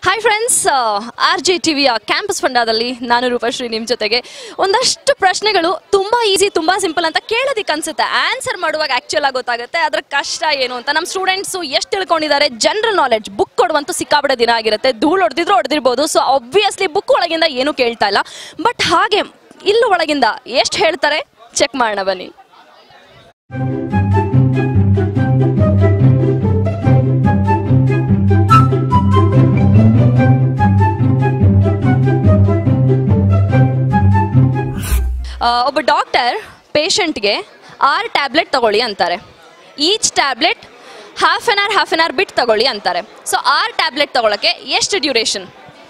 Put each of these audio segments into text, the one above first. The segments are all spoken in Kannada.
ಹಾಯ್ ಫ್ರೆಂಡ್ಸ್ ಆರ್ ಜೆ ಟಿವಿಯ ಕ್ಯಾಂಪಸ್ ಫಂಡಾದಲ್ಲಿ ನಾನು ರೂಪಶ್ರೀ ನಿಮ್ಮ ಜೊತೆಗೆ ಒಂದಷ್ಟು ಪ್ರಶ್ನೆಗಳು ತುಂಬಾ ಈಸಿ ತುಂಬಾ ಸಿಂಪಲ್ ಅಂತ ಕೇಳೋದಕ್ಕೆ ಅನ್ಸುತ್ತೆ ಆನ್ಸರ್ ಮಾಡುವಾಗ ಆಕ್ಚುಲ್ ಆಗಿ ಗೊತ್ತಾಗುತ್ತೆ ಅದ್ರ ಕಷ್ಟ ಏನು ಅಂತ ನಮ್ಮ ಸ್ಟೂಡೆಂಟ್ಸು ಎಷ್ಟು ತಿಳ್ಕೊಂಡಿದ್ದಾರೆ ಜನರಲ್ ನಾಲೆಡ್ಜ್ ಬುಕ್ ಕೊಡುವಂತೂ ಸಿಕ್ಕಾಬಿಡ ದಿನ ಆಗಿರುತ್ತೆ ಧೂಳು ಹೊಡೆದಿದ್ರು ಹೊಡೆದಿರ್ಬೋದು ಸೊ ಆಬ್ವಿಯಸ್ಲಿ ಬುಕ್ ಒಳಗಿಂದ ಏನೂ ಕೇಳ್ತಾ ಇಲ್ಲ ಬಟ್ ಹಾಗೆ ಇಲ್ಲಿ ಒಳಗಿಂದ ಎಷ್ಟು ಹೇಳ್ತಾರೆ ಚೆಕ್ ಮಾಡೋಣ ಬನ್ನಿ ಆ, ಒಬ್ಬ ಡಾಕ್ಟರ್ ಪೇಷಂಟ್ಗೆ ಆರು ಟ್ಯಾಬ್ಲೆಟ್ ತಗೊಳ್ಳಿ ಅಂತಾರೆ each tablet half an hour half an hour ಬಿಟ್ಟು ತಗೊಳ್ಳಿ ಅಂತಾರೆ ಸೊ ಆರು ಟ್ಯಾಬ್ಲೆಟ್ ತಗೊಳಕ್ಕೆ ಎಷ್ಟು duration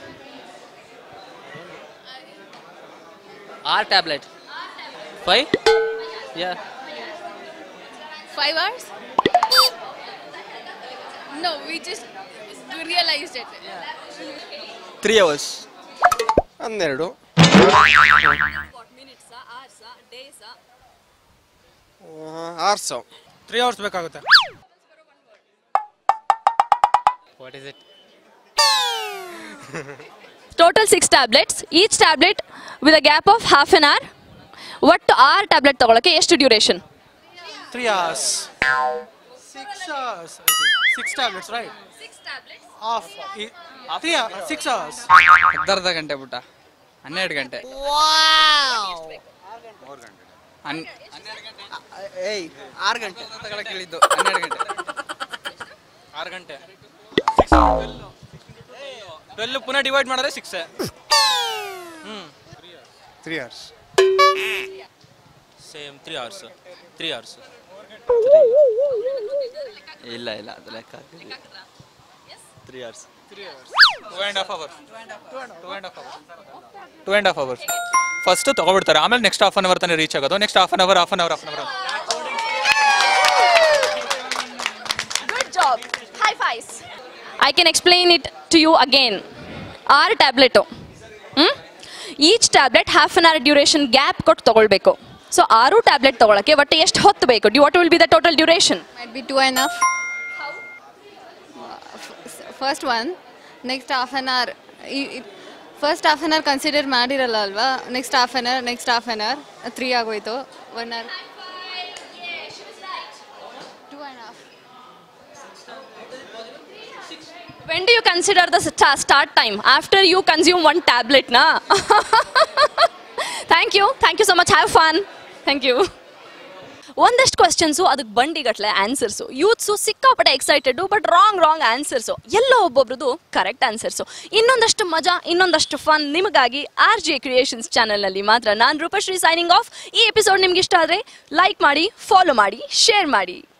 R tablet. Five? Yeah. Five hours? No, we just realized it. Three hours ಹನ್ನೆರಡು ಆರು ಸಾವಿರ ತ್ರೀ ಅವರ್ಸ್ ಬೇಕಾಗುತ್ತೆ What is it? Total six tablets each tablet with a gap of half an hour ಒಟ್ಟು ಆರು ಟ್ಯಾಬ್ಲೆಟ್ ತಗೊಳಕ್ಕೆ ಎಷ್ಟು duration three hours six hours six tablets right of three six hours ಅರ್ಧ ಗಂಟೆ ಬಿಟ್ಟ ಹನ್ನೆರಡು ಗಂಟೆ ಹನ್- ಏಯ್ ಆರು ಗಂಟೆ ತಗೊಳಕ್ ಹೇಳಿದ್ದು ಹನ್ನೆರಡು ಗಂಟೆ ಆರು ಗಂಟೆ ಟ್ವೆಲ್ ಪುನಃ ಡಿವೈಡ್ ಮಾಡಿದ್ರೆ six three hours same three hours three hours ಇಲ್ಲ ಇಲ್ಲ ಅದು ಲೆಕ್ಕ ಹಾಕಿದ್ವಿ three hours two and half hours two and half hours two and half hours first ತಗೊಬಿಡ್ತಾರೆ ಆಮೇಲೆ ನೆಕ್ಸ್ಟ್ ಹಾಫ್ ಅನ್ ಅವರ್ ತಾನೇ ರೀಚ್ ಆಗೋದು next half an hour half an hour half an hour good job high fives I can explain it to you again ಆರು tablet each tablet half an hour duration gap ಕೊಟ್ಟು ತಗೊಳ್ಬೇಕು ಸೊ ಆರು ಟ್ಯಾಬ್ಲೆಟ್ ತಗೊಳಕ್ಕೆ ಒಟ್ಟು ಎಷ್ಟು ಹೊತ್ತು ಬೇಕು due what will be the total duration Might be two enough. First one next half an hour first half an hour consider ಮಾಡಿರಲ್ಲ ಅಲ್ವಾ next half an hour next half an hour three ಆಗೋಯ್ತು one hour two and half when do you consider the sta- start time after you consume one tablet na thank you thank you so much have fun thank you ಒಂದಷ್ಟು ಕ್ವಶನ್ಸು ಅದಕ್ಕೆ ಬಂಡಿಗಟ್ಲೆ ಆನ್ಸರ್ಸು ಯೂತ್ಸು ಸಿಕ್ಕಾಪಟ್ಟೆ excited but wrong wrong answers ಎಲ್ಲ ಒಬ್ಬೊಬ್ರದ್ದು ಕರೆಕ್ಟ್ ಆನ್ಸರ್ಸು ಇನ್ನೊಂದಷ್ಟು ಮಜಾ ಇನ್ನೊಂದಷ್ಟು ಫನ್ ನಿಮಗಾಗಿ ಆರ್ ಜೆ ಕ್ರಿಯೇಷನ್ಸ್ ಚಾನಲ್ನಲ್ಲಿ ಮಾತ್ರ ನಾನು ರೂಪಶ್ರೀ ಸೈನಿಂಗ್ ಆಫ್ ಈ ಎಪಿಸೋಡ್ ನಿಮ್ಗೆ ಇಷ್ಟ ಆದರೆ ಲೈಕ್ ಮಾಡಿ ಫಾಲೋ ಮಾಡಿ ಶೇರ್ ಮಾಡಿ